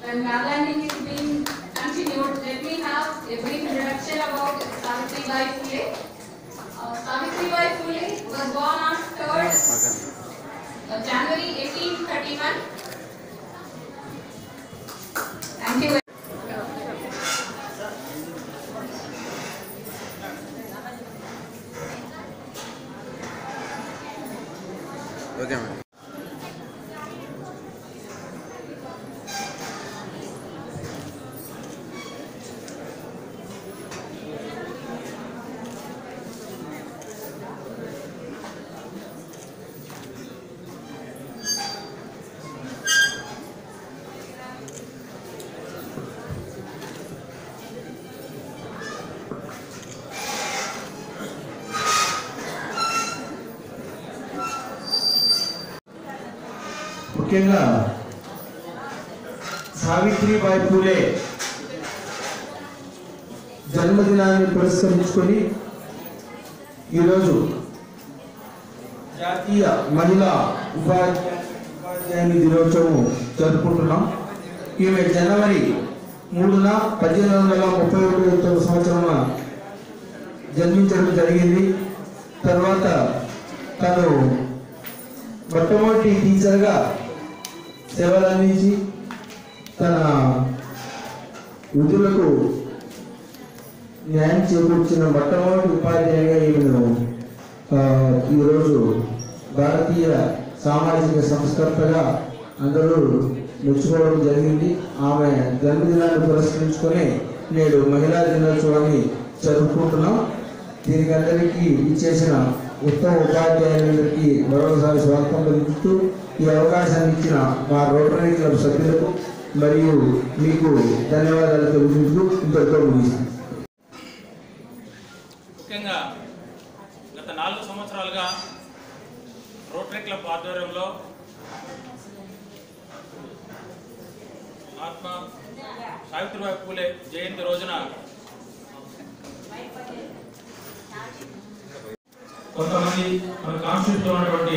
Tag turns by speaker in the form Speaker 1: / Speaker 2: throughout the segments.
Speaker 1: when Nagalanding is being continued, let me have a brief introduction about Savitri Bai Phule. Uh, Savitri Bai Phule was born on 3rd uh, January 1831. Thank you.
Speaker 2: Okay madam
Speaker 3: ముఖ్యంగా సావిత్రిబాయి పూలే జన్మదినాన్ని పురస్కరించుకొని ఈరోజు జాతీయ మహిళా ఉపాధ్యాయ ఉపాధ్యాయుని దినోత్సవం జరుపుకుంటున్నాం ఈమె జనవరి మూడున పద్దెనిమిది వందల ముప్పై ఒకటి సంవత్సరంలో జన్మించడం జరిగింది తర్వాత తను మొట్టమొదటి టీచర్గా సేవలు అందించి తన విధులకు న్యాయం చేకూర్చిన మొట్టమొదటి ఉపాధ్యాయుగా ఈమెను ఆ, ఈరోజు భారతీయ సామాజిక సంస్కర్తగా అందరూ మెచ్చుకోవడం జరిగింది ఆమె జన్మదినాన్ని పురస్కరించుకొని నేడు మహిళా దినోత్సవాన్ని జరుపుకుంటున్నాం దీనికి అందరికీ ఇచ్చేసిన ఉత్తమ ఉపాధ్యాయులందరికీ మరొకసారి స్వాగతం పలుకుతూ ఈ అవకాశాన్ని ఇచ్చిన మా రోటరీ క్లబ్ సభ్యులకు మరియు మీకు ధన్యవాదాలు తెలుపుతూ ఇంతటితో ముగిస్తాను
Speaker 4: ముఖ్యంగా గత నాలుగు సంవత్సరాలుగా రోటరీ క్లబ్ ఆధ్వర్యంలో ఆత్మ సావిత్రిబాయి పూలే జయంతి రోజున కొంతమంది మన కాన్స్టిట్యూట్లో ఉన్నటువంటి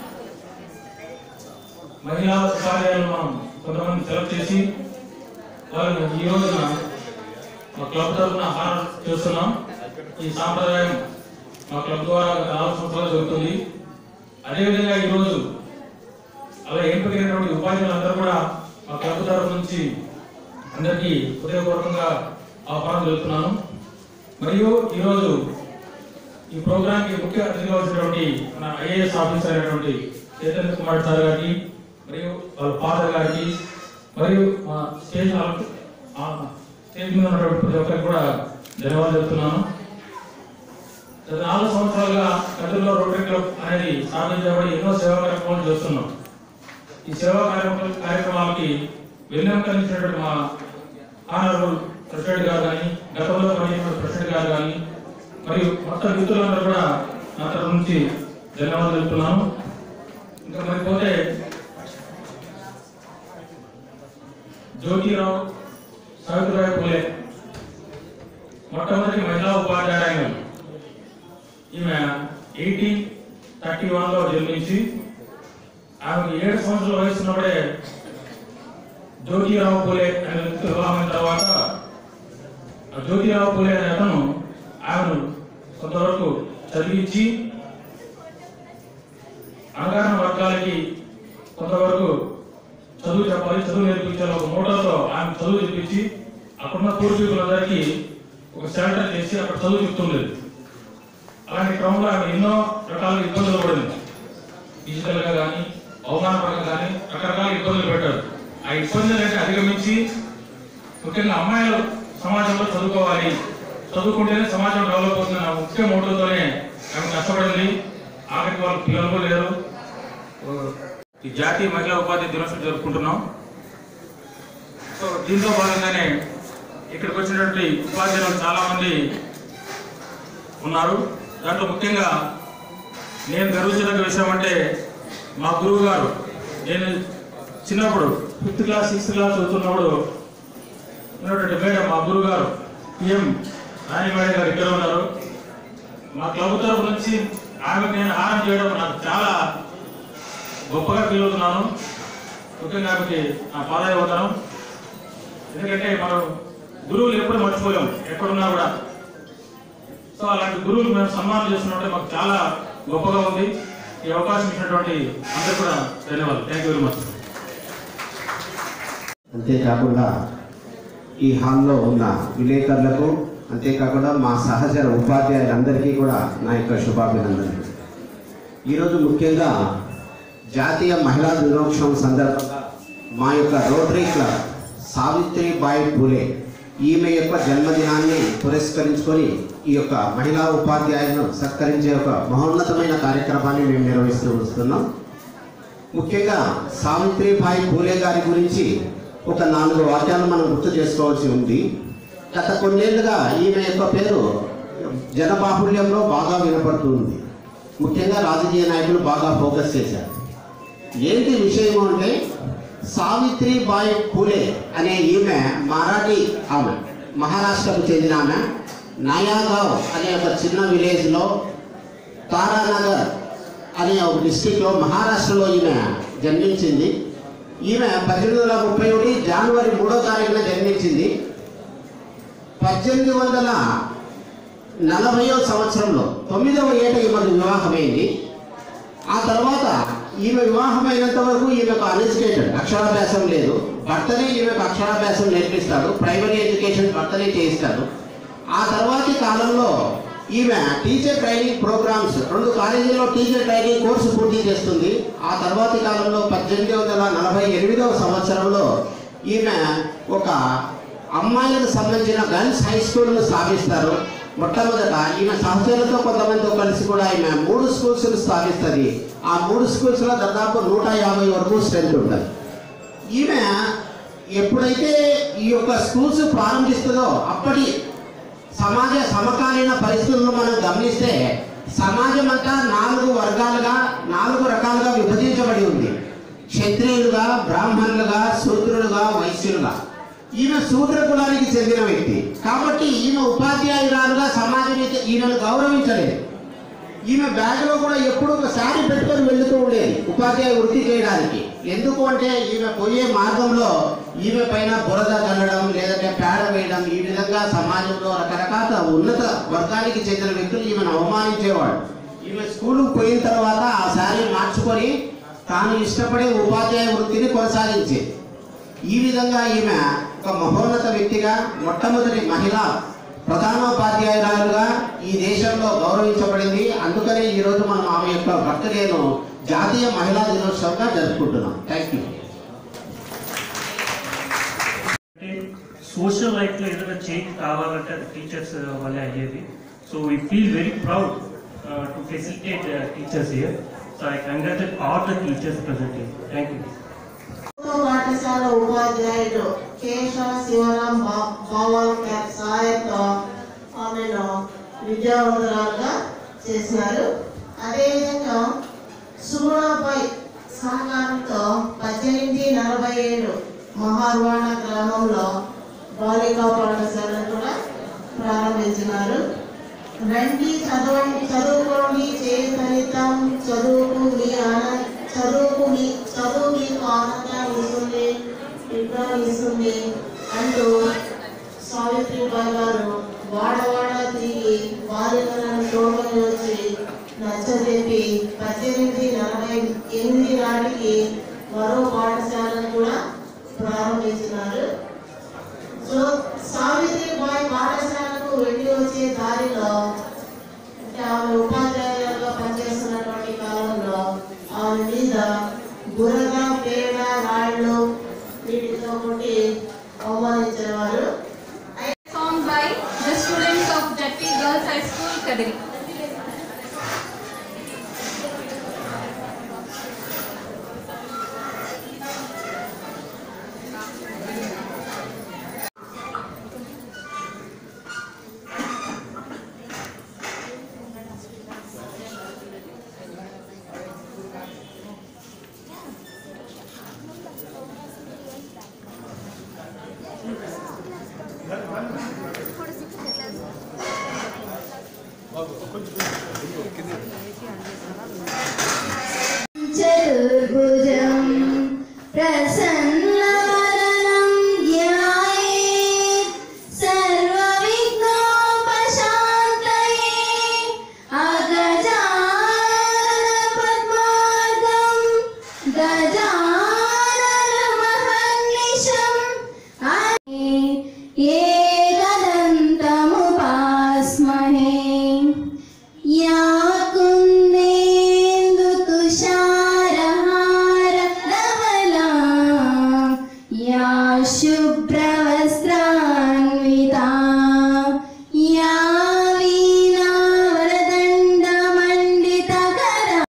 Speaker 4: మహిళా ఉపాధ్యాయులను మనం కొంతమంది సెలెక్ట్ చేసి వాళ్ళని ఈ రోజున మా క్లబ్ తరఫున హారం చేస్తున్నాం ఈ సాంప్రదాయం మా క్లబ్ ద్వారా గత నాలుగు సంవత్సరాలు జరుగుతుంది అదేవిధంగా ఈరోజు అలా ఎంపికైనటువంటి ఉపాధ్యాయులందరూ కూడా మా క్లబ్ తరఫు నుంచి అందరికీ హృదయపూర్వకంగా ఆహ్వానం తెలుపుతున్నాను మరియు ఈరోజు ఈ ప్రోగ్రాంకి ముఖ్య అతిథిగా వచ్చినటువంటి మన ఐఏఎస్ ఆఫీసర్ అయినటువంటి చైతన్య కుమార్ సార్ గారికి మరియు వాళ్ళ ఫాదర్ గారికి మరియు మా స్టేజ్ ఆల్- ఆ స్టేజ్ మీద ఉన్నటువంటి ప్రతి ఒక్కరికి కూడా ధన్యవాదాలు చెప్తున్నాను గత నాలుగు సంవత్సరాలుగా గతంలో రోటరీ క్లబ్ అనేది స్థాపించబడి ఎన్నో సేవా కార్యక్రమాలు చేస్తున్నాం ఈ సేవా కార్యక్రమ కార్యక్రమాలకి వెన్నెంకరించినటువంటి మా ఆనరబుల్ ప్రెసిడెంట్ గారు కానీ గతంలో పనిచేసిన ప్రెసిడెంట్ గారు కానీ మరియు మొత్తం మిత్రులందరూ కూడా నా తరఫు నుంచి ధన్యవాదాలు చెప్తున్నాను ఇంకా మరి పోతే జ్యోతిరావు సావిత్రిబాయి పూలే మొట్టమొదటి మహిళా ఉపాధ్యాయురాలు ఈమె ఎయిటీన్ థర్టీ వన్లో జన్మించి ఆమెకు ఏడు సంవత్సరాల వయసు ఉన్నప్పుడే జ్యోతిరావు పూలే అనే వ్యక్తి వివాహమైన తర్వాత ఆ జ్యోతిరావు పూలే అనే అతను ఆమెను కొంతవరకు చదివించి అణగారిన వర్గాలకి కొంతవరకు చదువు చెప్పాలి చదువు నేర్పించాలి ఒక మోటార్తో ఆమె చదువు చెప్పించి అక్కడున్న పూర్వీకులందరికీ ఒక సెంటర్ చేసి అక్కడ చదువు చెప్తుండేది అలాంటి క్రమంలో ఆమె ఎన్నో రకాల ఇబ్బందులు పడింది ఫిజికల్ గా కానీ అవమానపరంగా కానీ రకరకాల ఇబ్బందులు పెట్టారు ఆ ఇబ్బందులన్నీ అధిగమించి ముఖ్యంగా అమ్మాయిలు సమాజంలో చదువుకోవాలి చదువుకుంటేనే సమాజం డెవలప్ అవుతుంది ఆ ముఖ్య మోటోతోనే ఆమె కష్టపడింది ఆఖరికి వాళ్ళ పిల్లలు కూడా లేరు ఈ జాతీయ మహిళా ఉపాధి దినోత్సవం జరుపుకుంటున్నాం సో దీంతో భాగంగానే ఇక్కడికి వచ్చినటువంటి ఉపాధ్యాయులు చాలా మంది ఉన్నారు దాంట్లో ముఖ్యంగా నేను గర్వించదగ్గ విషయం అంటే మా గురువు గారు నేను చిన్నప్పుడు ఫిఫ్త్ క్లాస్ సిక్స్త్ క్లాస్ చదువుతున్నప్పుడు ఉన్నటువంటి మేడం మా గురువు గారు పిఎం రాణి మేడం గారు ఇక్కడ ఉన్నారు మా క్లబ్ తరపు నుంచి ఆమెకు నేను హారం చేయడం నాకు చాలా గొప్పగా ఫీల్ అవుతున్నాను ముఖ్యంగా ఆమెకి నా పాదాయ వందనం ఎందుకంటే మనం గురువులు ఎప్పుడు మర్చిపోలేం ఎక్కడున్నా కూడా సో అలాంటి గురువులు మేము సన్మానం చేస్తున్నట్టు మాకు చాలా గొప్పగా ఉంది ఈ అవకాశం ఇచ్చినటువంటి అందరూ కూడా ధన్యవాదాలు థ్యాంక్ యూ వెరీ మచ్
Speaker 5: అంతేకాకుండా ఈ హాల్లో ఉన్న విలేకరులకు అంతేకాకుండా మా సహచర ఉపాధ్యాయులందరికీ కూడా నా యొక్క శుభాభినందనలు ఈరోజు ముఖ్యంగా జాతీయ మహిళా దినోత్సవం సందర్భంగా మా యొక్క రోటరీ క్లబ్ సావిత్రిబాయి పూలే ఈమె యొక్క జన్మదినాన్ని పురస్కరించుకొని ఈ యొక్క మహిళా ఉపాధ్యాయులను సత్కరించే ఒక మహోన్నతమైన కార్యక్రమాన్ని మేము నిర్వహిస్తూ వస్తున్నాం ముఖ్యంగా సావిత్రిబాయి పూలే గారి గురించి ఒక నాలుగు వాక్యాలు మనం గుర్తు చేసుకోవాల్సి ఉంది గత కొన్నేళ్లుగా ఈమె యొక్క పేరు జనబాహుళ్యంలో బాగా వినపడుతుంది ముఖ్యంగా రాజకీయ నాయకులు బాగా ఫోకస్ చేశారు ఏంటి విషయం అంటే సావిత్రిబాయి పూలే అనే ఈమె మరాఠీ ఆమె మహారాష్ట్రకు చెందిన ఆమె నయాగావ్ అనే ఒక చిన్న విలేజ్లో తారానగర్ అనే ఒక డిస్టిక్లో మహారాష్ట్రలో ఈమె జన్మించింది ఈమె పద్దెనిమిది వందల ముప్పై ఒకటి జనవరి మూడో తారీఖున జన్మించింది పద్దెనిమిది వందల నలభైవ సంవత్సరంలో తొమ్మిదవ ఏట ఈమెకు వివాహమైంది ఆ తర్వాత ఈమె వివాహమైనంత వరకు ఈమెకు అన్ఎడ్యుకేటెడ్ అక్షరాభ్యాసం లేదు భర్తనే ఈమెకు అక్షరాభ్యాసం నేర్పిస్తాడు ప్రైమరీ ఎడ్యుకేషన్ భర్తనే చేయిస్తాడు ఆ తర్వాతి కాలంలో ఈమె టీచర్ ట్రైనింగ్ ప్రోగ్రామ్స్ రెండు కాలేజీల్లో టీచర్ ట్రైనింగ్ కోర్సు పూర్తి చేస్తుంది ఆ తర్వాతి కాలంలో పద్దెనిమిది వందల నలభై ఎనిమిదవ సంవత్సరంలో ఈమె ఒక అమ్మాయిలకు సంబంధించిన గర్ల్స్ హై స్కూల్ను స్థాపిస్తారు మొట్టమొదట ఈమె సహచరులతో కొంతమందితో కలిసి కూడా ఈమె మూడు స్కూల్స్ స్థాపిస్తుంది ఆ మూడు స్కూల్స్లో దాదాపు నూట యాభై వరకు స్ట్రెంత్ ఉంటుంది ఈమె ఎప్పుడైతే ఈ యొక్క స్కూల్స్ ప్రారంభిస్తుందో అప్పటి సమాజ సమకాలీన పరిస్థితులను మనం గమనిస్తే సమాజం అంతా నాలుగు వర్గాలుగా నాలుగు రకాలుగా విభజించబడి ఉంది క్షత్రియులుగా బ్రాహ్మణులుగా శూద్రులుగా వైశ్యులుగా ఈమె శూద్ర కులానికి చెందిన వ్యక్తి కాబట్టి ఈమె ఉపాధ్యాయురాలుగా సమాజం అయితే ఈమెను గౌరవించలేదు ఈమె బ్యాగ్లో కూడా ఎప్పుడు ఒక శారీ పెట్టుకొని వెళ్తూ ఉండేది ఉపాధ్యాయ వృత్తి చేయడానికి ఎందుకు అంటే ఈమె పోయే మార్గంలో ఈమె పైన బురద చల్లడం లేదంటే పేడ వేయడం ఈ విధంగా సమాజంలో రకరకాల ఉన్నత వర్గానికి చెందిన వ్యక్తులు ఈమెను అవమానించేవాడు ఈమె స్కూలుకు పోయిన తర్వాత ఆ శారీ మార్చుకొని తాను ఇష్టపడే ఉపాధ్యాయ వృత్తిని కొనసాగించేది ఈ విధంగా ఈమె ఒక మహోన్నత వ్యక్తిగా మొట్టమొదటి మహిళ ప్రధానోపాధ్యాయురాలుగా ఈ దేశంలో గౌరవించబడింది అందుకనే ఈరోజు మనం ఆమె యొక్క బర్త్డేను జాతీయ మహిళా దినోత్సవంగా జరుపుకుంటున్నాం థ్యాంక్ యూ
Speaker 6: అంటే సోషల్ లైఫ్లో ఏదైనా చేంజ్ కావాలంటే అది టీచర్స్ వల్లే అయ్యేది so we feel very proud to facilitate teachers here so I congratulate all the teachers present thank you
Speaker 7: ప్రభుత్వ పాఠశాల ఉపాధ్యాయుడు కేశవ శివరాం బా- బావల్కర్ సహాయంతో ఆమెను విద్యావంతురాలుగా చేసినారు అదేవిధంగా సుగుణాబాయ్ సహకారంతో పద్దెనిమిది నలభై ఏడు మహార్వాణ గ్రామంలో బాలికా పాఠశాలను కూడా ప్రారంభించినారు రండి చదవండి చదువుకోండి చేతనితం చదువుకు మీ ఆనంద చదువుకు మీ చదువు మీకు ఆనందాన్ని ఇస్తుంది విజ్ఞానం ఇస్తుంది అంటూ సావిత్రిబాయి గారు వాడవాడ తిరిగి బాలికలను తోడుకొని వచ్చి నచ్చజెప్పి పద్దెనిమిది నలభై ఎనిమిది నాటికి మరో పాఠశాలను కూడా ప్రారంభించినారు సో సావిత్రిబాయి పాఠశాలకు వెళ్ళి వచ్చే దారిలో అంటే ఆమె ఉపాధ్యాయులుగా పనిచేస్తున్నటువంటి కాలంలో ఆమె మీద బురద పేడ రాళ్ళు వీటితో కొట్టి అవమానించేవారు
Speaker 1: Song by the students of Jatti Girls High School, Kadiri.
Speaker 8: చతుర్భుజం ప్రస